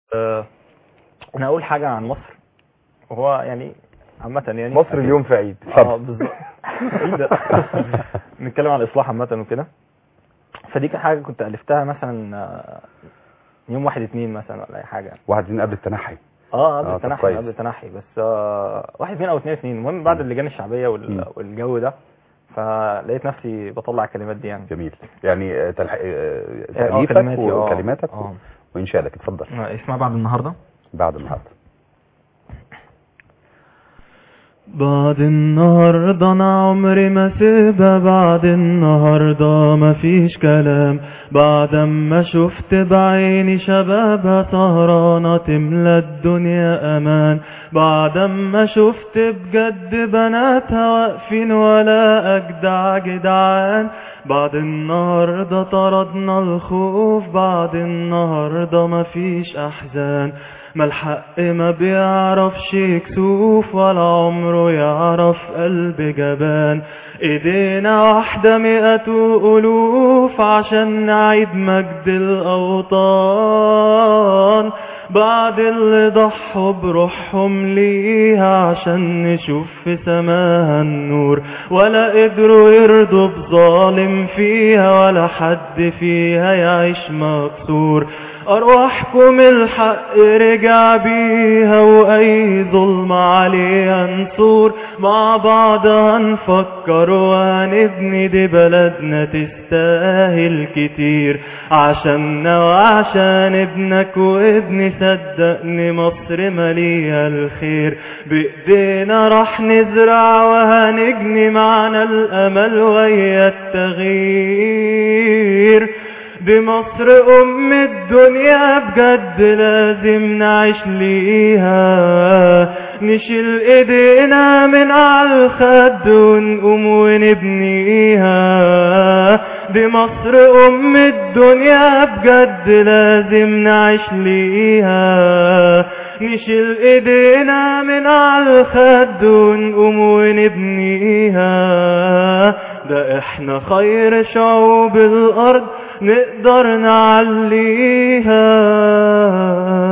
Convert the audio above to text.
آه، انا اقول حاجه عن مصر وهو يعني عامه يعني مصر اليوم في عيد اه بالظبط إيه ده؟ نتكلم عن الاصلاح عامه وكده فدي كانت حاجه كنت الفتها مثلا آه، يوم واحد اتنين مثلا ولا اي حاجه واحد اتنين قبل التنحي اه آه، قبل طب التنحي كويس. قبل التنحي بس آه واحد اتنين او اتنين اتنين المهم بعد اللجان الشعبيه وال... مم. والجو ده فلقيت نفسي بطلع الكلمات دي يعني جميل يعني آه، تلح... آه، آه، تأليفك كلماتي، آه. وكلماتك آه. وإنشادك اتفضل آه، اسمها بعد النهارده بعد النهارده بعد النهاردة أنا عمري ما سيبها بعد النهاردة مفيش كلام بعد ما شفت بعيني شبابها سهرانة تملى الدنيا أمان بعد ما شفت بجد بناتها واقفين ولا أجدع جدعان بعد النهاردة طردنا الخوف بعد النهاردة مفيش أحزان ما الحق ما بيعرفش كسوف ولا عمره يعرف قلب جبان ايدينا واحدة مئة ألوف عشان نعيد مجد الأوطان بعد اللي ضحوا بروحهم ليها عشان نشوف في سماها النور ولا قدروا يرضوا بظالم فيها ولا حد فيها يعيش مكسور أرواحكم الحق رجع بيها وأي ظلم عليها نصور مع بعض هنفكر وهنبني دي بلدنا تستاهل كتير عشاننا وعشان ابنك وابني صدقني مصر مليها الخير بإيدينا راح نزرع وهنجني معنا الأمل ويا التغيير دي مصر أم الدنيا بجد لازم نعيش ليها نشيل ايدينا من على الخد ونقوم ونبنيها دي مصر أم الدنيا بجد لازم نعيش ليها نشيل ايدينا من على الخد ونقوم ونبنيها ده احنا خير شعوب الأرض نقدر نعليها